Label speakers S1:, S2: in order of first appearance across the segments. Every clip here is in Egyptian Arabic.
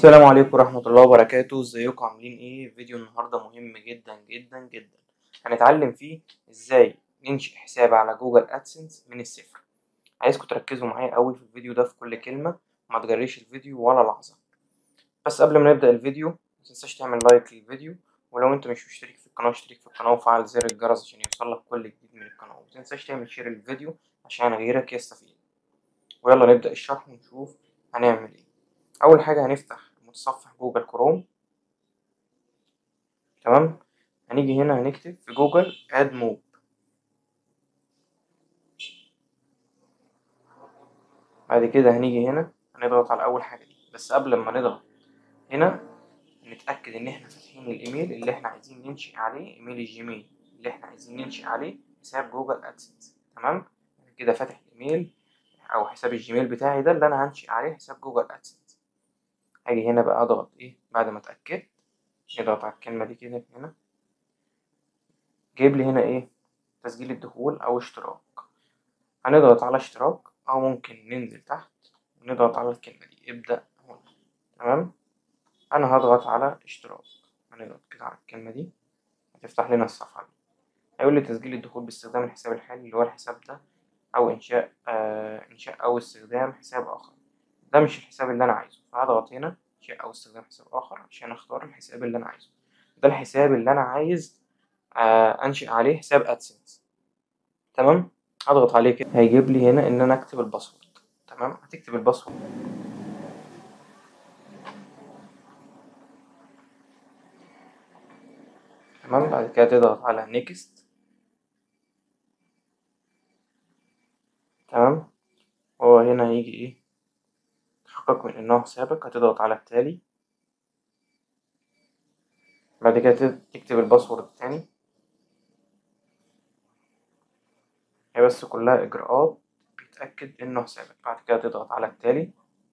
S1: السلام عليكم ورحمة الله وبركاته ازيكم عاملين ايه فيديو النهاردة مهم جدا جدا جدا هنتعلم فيه ازاي ننشئ حساب على جوجل ادسنس من الصفر عايزكم تركزوا معايا قوي في الفيديو ده في كل كلمة وما تجريش الفيديو ولا لحظة بس قبل ما نبدأ الفيديو متنساش تعمل لايك للفيديو ولو انت مش مشترك في القناة اشترك في القناة وفعل زر الجرس عشان يوصلك كل جديد من القناة ومتنساش تعمل شير للفيديو عشان غيرك يستفيد ويلا نبدأ الشرح ونشوف هنعمل ايه أول حاجة هنفتح متصفح جوجل كروم تمام هنيجي هنا هنكتب في جوجل اد موب بعد كده هنيجي هنا هنضغط على أول حاجة دي بس قبل ما نضغط هنا نتأكد إن إحنا فاتحين الإيميل اللي إحنا عايزين ننشئ عليه إيميل الجيميل اللي إحنا عايزين ننشئ عليه حساب جوجل أدسنس تمام كده فاتح الإيميل أو حساب الجيميل بتاعي ده اللي أنا هنشئ عليه حساب جوجل أدسنس هاجي هنا بقى اضغط ايه بعد ما اتأكدت نضغط على الكلمة دي كده هنا جايب لي هنا ايه تسجيل الدخول او اشتراك هنضغط على اشتراك او ممكن ننزل تحت ونضغط على الكلمة دي ابدأ هنا تمام انا هضغط على اشتراك هنضغط كده على الكلمة دي هتفتح لنا الصفحة دي هيقول لي تسجيل الدخول باستخدام الحساب الحالي اللي هو الحساب ده او انشاء آه انشاء او استخدام حساب اخر ده مش الحساب اللي انا عايزه فهضغط هنا انشاء او استخدام حساب اخر عشان اختار الحساب اللي انا عايزه ده الحساب اللي انا عايز آه انشئ عليه حساب ادسنس تمام هضغط عليه كده هيجيب لي هنا ان انا اكتب الباسورد تمام هتكتب الباسورد تمام بعد كده تضغط على نيكست تمام هو هنا هيجي ايه تحقق من إنه حسابك هتضغط على التالي بعد كده تكتب الباسورد التاني هي بس كلها إجراءات بيتأكد إنه حسابك بعد كده تضغط على التالي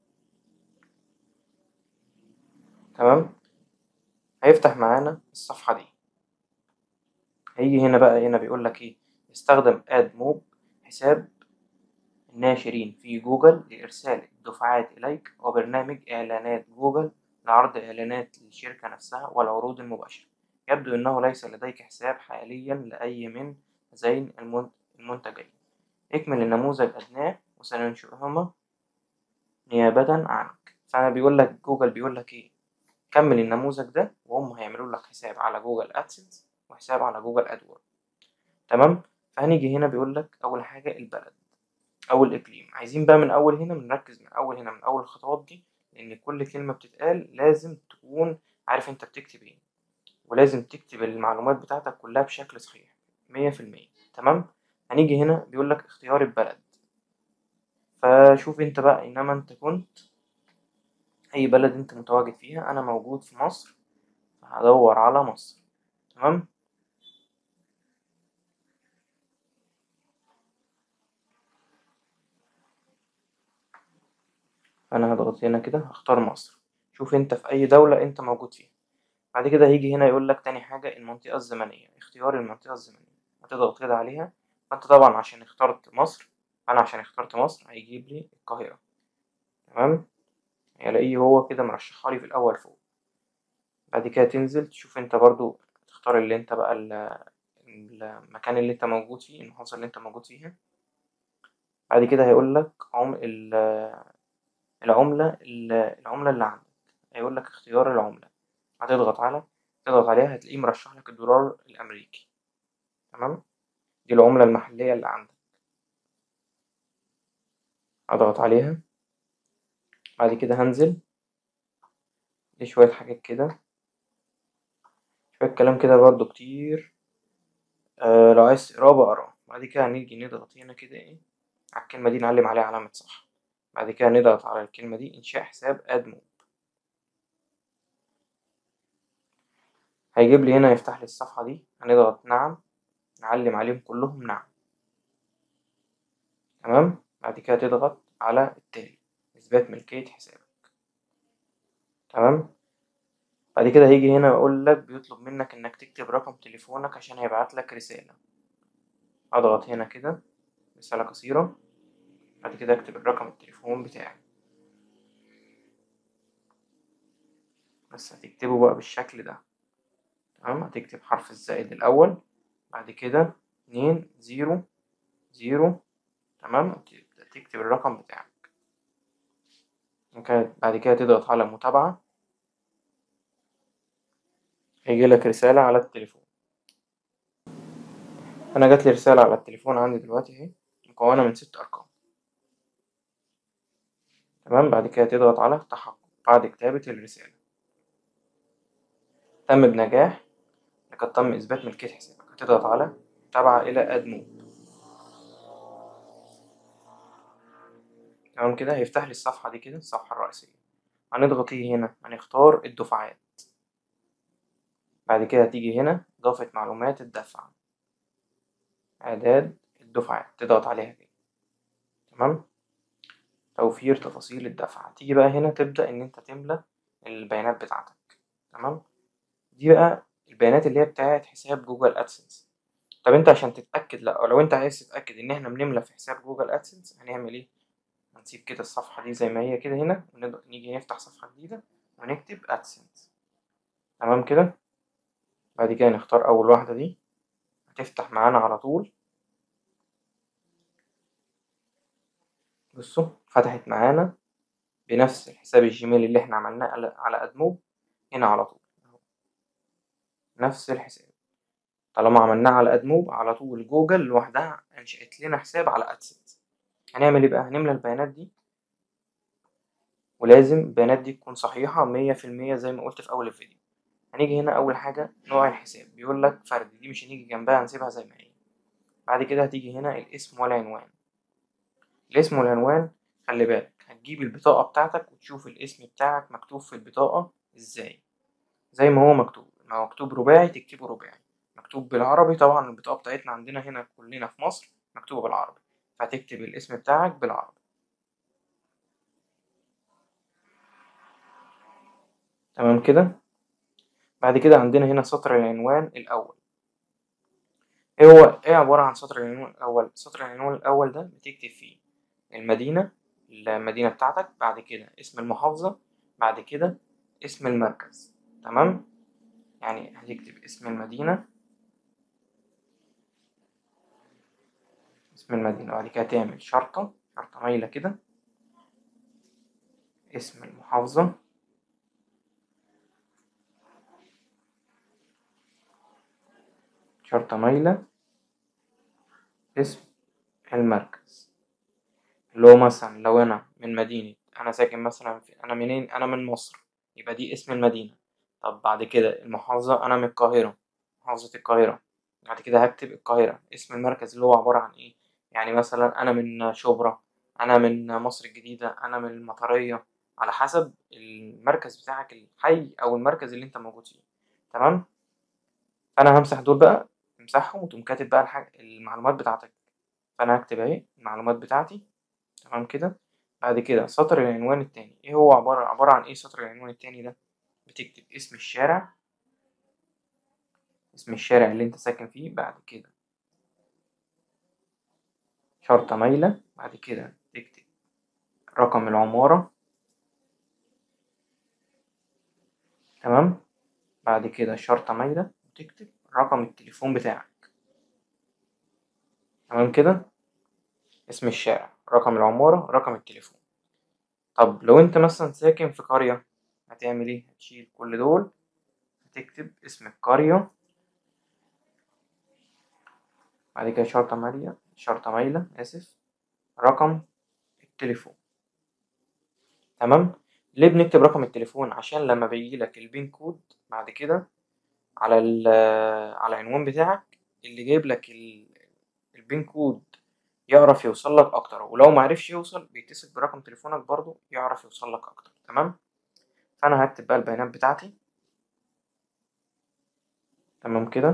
S1: تمام هيفتح معانا الصفحة دي هيجي هنا بقى هنا بيقولك إيه استخدم آد موب حساب الناشرين في جوجل لإرسال الدفعات إليك وبرنامج إعلانات جوجل لعرض إعلانات للشركة نفسها والعروض المباشرة يبدو أنه ليس لديك حساب حاليا لأي من هذين المنتجين اكمل النموذج أدناه وسننشئهما نيابة عنك فأنا بيقول لك جوجل بيقول لك إيه كمل النموذج ده وهم هيعملوا لك حساب على جوجل أدسنس وحساب على جوجل أدوور تمام فهنيجي هنا بيقول لك أول حاجة البلد أو الإقليم عايزين بقى من أول هنا بنركز من أول هنا من أول الخطوات دي لأن كل كلمة بتتقال لازم تكون عارف أنت بتكتب إيه ولازم تكتب المعلومات بتاعتك كلها بشكل صحيح مية في المية تمام هنيجي هنا بيقولك اختيار البلد فشوف أنت بقى إنما أنت كنت أي بلد أنت متواجد فيها أنا موجود في مصر فهدور على مصر تمام انا هضغط هنا كده هختار مصر شوف انت في اي دولة انت موجود فيها بعد كده هيجي هنا يقول لك تاني حاجة المنطقة الزمنية اختيار المنطقة الزمنية هتضغط كده عليها فانت طبعا عشان اخترت مصر انا عشان اخترت مصر هيجيب لي القاهرة تمام هلاقيه هو كده مرشحها لي في الاول فوق بعد كده تنزل تشوف انت برضو تختار اللي انت بقى المكان اللي انت موجود فيه المحافظة اللي انت موجود فيها بعد كده هيقول لك عم العملة العملة اللي عندك هيقول لك اختيار العملة هتضغط على تضغط عليها هتلاقيه مرشح لك الدولار الأمريكي تمام دي العملة المحلية اللي عندك هضغط عليها بعد كده هنزل دي شوية حاجات كده شوية كلام كده برضو كتير آه لو عايز تقراه بقراه بعد كده هنيجي نضغط هنا كده ايه على الكلمة دي نعلم عليها علامة صح بعد كده نضغط على الكلمة دي إنشاء حساب آد موب هيجيب لي هنا يفتح لي الصفحة دي هنضغط نعم نعلم عليهم كلهم نعم تمام بعد كده تضغط على التالي إثبات ملكية حسابك تمام بعد كده هيجي هنا يقول لك بيطلب منك إنك تكتب رقم تليفونك عشان هيبعت لك رسالة أضغط هنا كده رسالة قصيرة بعد كده اكتب الرقم التليفون بتاعي بس هتكتبه بقى بالشكل ده تمام هتكتب حرف الزائد الأول بعد كده اتنين زيرو زيرو تمام وتبدأ تكتب الرقم بتاعك ممكن بعد كده تضغط على متابعة هيجيلك رسالة على التليفون أنا جاتلي رسالة على التليفون عندي دلوقتي اهي مكونة من ست أرقام تمام بعد كده تضغط على تحقق بعد كتابة الرسالة تم بنجاح لقد تم إثبات ملكية حسابك هتضغط على متابعة إلى أدموب تمام كده هيفتح لي الصفحة دي كده الصفحة الرئيسية هنضغط ايه هنا هنختار الدفعات بعد كده تيجي هنا إضافة معلومات الدفع إعداد الدفعات تضغط عليها كده تمام توفير تفاصيل الدفع تيجي بقى هنا تبدأ إن أنت تملى البيانات بتاعتك تمام دي بقى البيانات اللي هي بتاعت حساب جوجل أدسنس طب أنت عشان تتأكد لأ لو أنت عايز تتأكد إن إحنا بنملى في حساب جوجل أدسنس هنعمل إيه؟ هنسيب كده الصفحة دي زي ما هي كده هنا ونيجي نفتح صفحة جديدة ونكتب أدسنس تمام كده بعد كده نختار أول واحدة دي هتفتح معانا على طول بصوا فتحت معانا بنفس الحساب الجيميل اللي احنا عملناه على, على أدموب هنا على طول نفس الحساب طالما عملناه على أدموب على طول جوجل لوحدها أنشأت لنا حساب على أدسنس هنعمل ايه بقى هنملى البيانات دي ولازم البيانات دي تكون صحيحة مية في المية زي ما قلت في أول الفيديو هنيجي هنا أول حاجة نوع الحساب بيقول لك فردي دي مش هنيجي جنبها هنسيبها زي ما هي بعد كده هتيجي هنا الاسم والعنوان الاسم والعنوان خلي بالك هتجيب البطاقة بتاعتك وتشوف الاسم بتاعك مكتوب في البطاقة ازاي زي ما هو مكتوب ما هو مكتوب رباعي تكتبه رباعي مكتوب بالعربي طبعا البطاقة بتاعتنا عندنا هنا كلنا في مصر مكتوبة بالعربي فهتكتب الاسم بتاعك بالعربي تمام كده بعد كده عندنا هنا سطر العنوان الأول ايه هو ايه عبارة عن سطر العنوان الأول سطر العنوان الأول ده بتكتب فيه المدينة المدينة بتاعتك بعد كده اسم المحافظة بعد كده اسم المركز تمام يعني هتكتب اسم المدينة اسم المدينة بعد كده تعمل شرطة شرطة مايلة كده اسم المحافظة شرطة مايلة اسم المركز اللي هو مثلا لو أنا من مدينة أنا ساكن مثلا في أنا منين أنا من مصر يبقى دي اسم المدينة طب بعد كده المحافظة أنا من القاهرة محافظة القاهرة بعد كده هكتب القاهرة اسم المركز اللي هو عبارة عن إيه يعني مثلا أنا من شبرا أنا من مصر الجديدة أنا من المطرية على حسب المركز بتاعك الحي أو المركز اللي أنت موجود فيه تمام فأنا همسح دول بقى تمسحهم وتقوم كاتب بقى الحاجة المعلومات بتاعتك فأنا هكتب أهي المعلومات بتاعتي تمام كده بعد كده سطر العنوان التاني ايه هو عبارة عبارة عن ايه سطر العنوان التاني ده بتكتب اسم الشارع اسم الشارع اللي انت ساكن فيه بعد كده شرطة مايلة بعد كده تكتب رقم العمارة تمام بعد كده شرطة مايلة وتكتب رقم التليفون بتاعك تمام كده اسم الشارع رقم العمارة رقم التليفون طب لو انت مثلا ساكن في قرية هتعمل ايه هتشيل كل دول هتكتب اسم القرية بعد كده شرطة مالية شرطة مايلة آسف رقم التليفون تمام ليه بنكتب رقم التليفون عشان لما بيجيلك البين كود بعد كده على ال على العنوان بتاعك اللي جايب لك البين كود يعرف يوصل لك اكتر ولو معرفش يوصل بيتصل برقم تليفونك برضو يعرف يوصل لك اكتر تمام فانا هكتب بقى البيانات بتاعتي تمام كده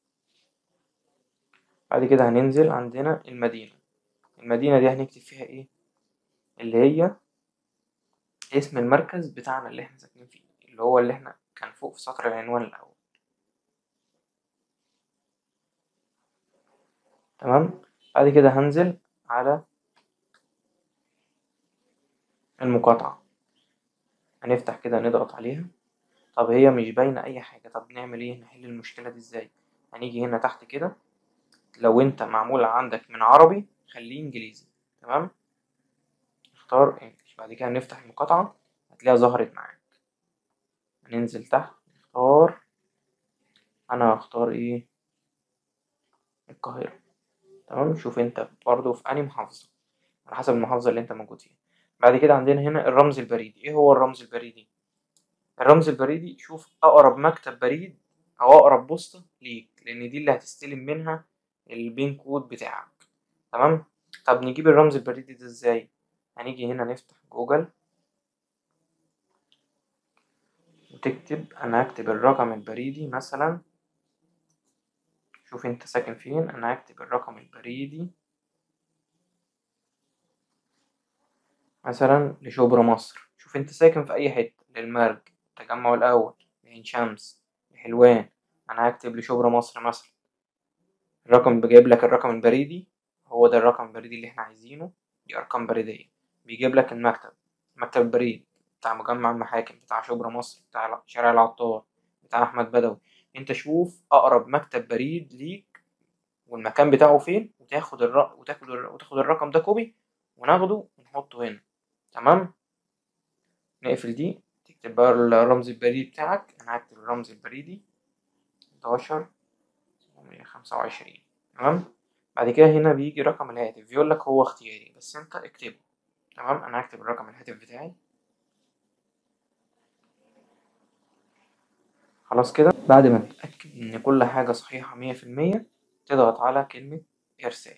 S1: بعد كده هننزل عندنا المدينة المدينة دي هنكتب فيها ايه اللي هي اسم المركز بتاعنا اللي احنا ساكنين فيه اللي هو اللي احنا كان فوق في سطر العنوان الاول تمام بعد كده هنزل على المقاطعة هنفتح كده نضغط عليها طب هي مش باينة أي حاجة طب نعمل ايه نحل المشكلة دي ازاي هنيجي هنا تحت كده لو انت معمول عندك من عربي خليه انجليزي تمام اختار انجلش بعد كده نفتح المقاطعة هتلاقيها ظهرت معاك هننزل تحت نختار انا هختار ايه القاهرة تمام شوف انت برضو في انهي محافظة على حسب المحافظة اللي انت موجود فيها بعد كده عندنا هنا الرمز البريدي ايه هو الرمز البريدي الرمز البريدي شوف اقرب مكتب بريد او اقرب بوسطة ليك لان دي اللي هتستلم منها البين كود بتاعك تمام طب نجيب الرمز البريدي ده ازاي هنيجي هنا نفتح جوجل وتكتب انا هكتب الرقم البريدي مثلا شوف انت ساكن فين انا هكتب الرقم البريدي مثلا لشبرا مصر شوف انت ساكن في اي حتة للمرج التجمع الاول لعين شمس لحلوان انا هكتب لشبرا مصر مثلا الرقم بجايب لك الرقم البريدي هو ده الرقم البريدي اللي احنا عايزينه دي ارقام بريدية بيجيب لك المكتب مكتب البريد بتاع مجمع المحاكم بتاع شبرا مصر بتاع شارع العطار بتاع احمد بدوي انت شوف اقرب مكتب بريد ليك والمكان بتاعه فين وتاخد الر... وتاخد الر... وتاخد الرقم ده كوبي وناخده ونحطه هنا تمام نقفل دي تكتب بقى الرمز البريدي بتاعك انا هكتب الرمز البريدي 11 خمسة وعشرين تمام بعد كده هنا بيجي رقم الهاتف بيقول لك هو اختياري بس انت اكتبه تمام انا هكتب الرقم الهاتف بتاعي خلاص كده بعد ما تتأكد ان كل حاجة صحيحة مية في المية تضغط على كلمة ارسال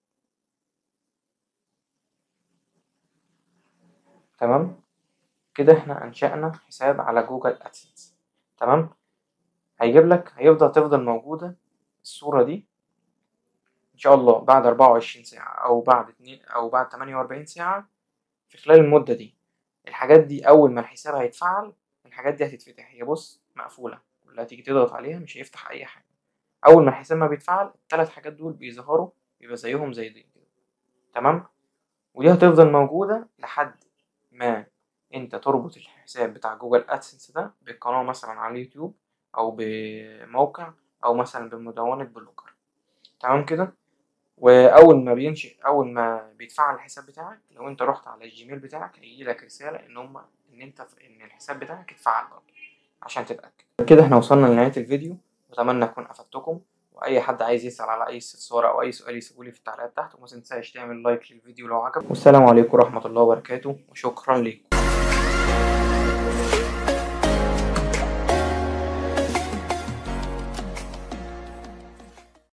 S1: تمام كده احنا انشأنا حساب على جوجل ادسنس تمام هيجيب لك هيفضل تفضل موجودة الصورة دي ان شاء الله بعد اربعة وعشرين ساعة او بعد اتنين او بعد تمانية واربعين ساعة في خلال المدة دي الحاجات دي اول ما الحساب هيتفعل الحاجات دي هتتفتح هي بص مقفولة كلها تيجي تضغط عليها مش هيفتح اي حاجة اول ما الحساب ما بيتفعل التلات حاجات دول بيظهروا بيبقى زيهم زي دي كده تمام ودي هتفضل موجودة لحد ما انت تربط الحساب بتاع جوجل ادسنس ده بالقناة مثلا على اليوتيوب او بموقع او مثلا بمدونة بلوجر تمام كده واول ما بينشئ اول ما بيتفعل الحساب بتاعك لو انت رحت على الجيميل بتاعك هيجي لك رسالة ان هم ان انت ان الحساب بتاعك اتفعل برضه عشان تتأكد كده احنا وصلنا لنهاية الفيديو واتمنى اكون افدتكم واي حد عايز يسأل على اي استفسار او اي سؤال يسيبولي في التعليقات تحت وما تنساش تعمل لايك للفيديو لو عجبك والسلام عليكم ورحمة الله وبركاته وشكرا لكم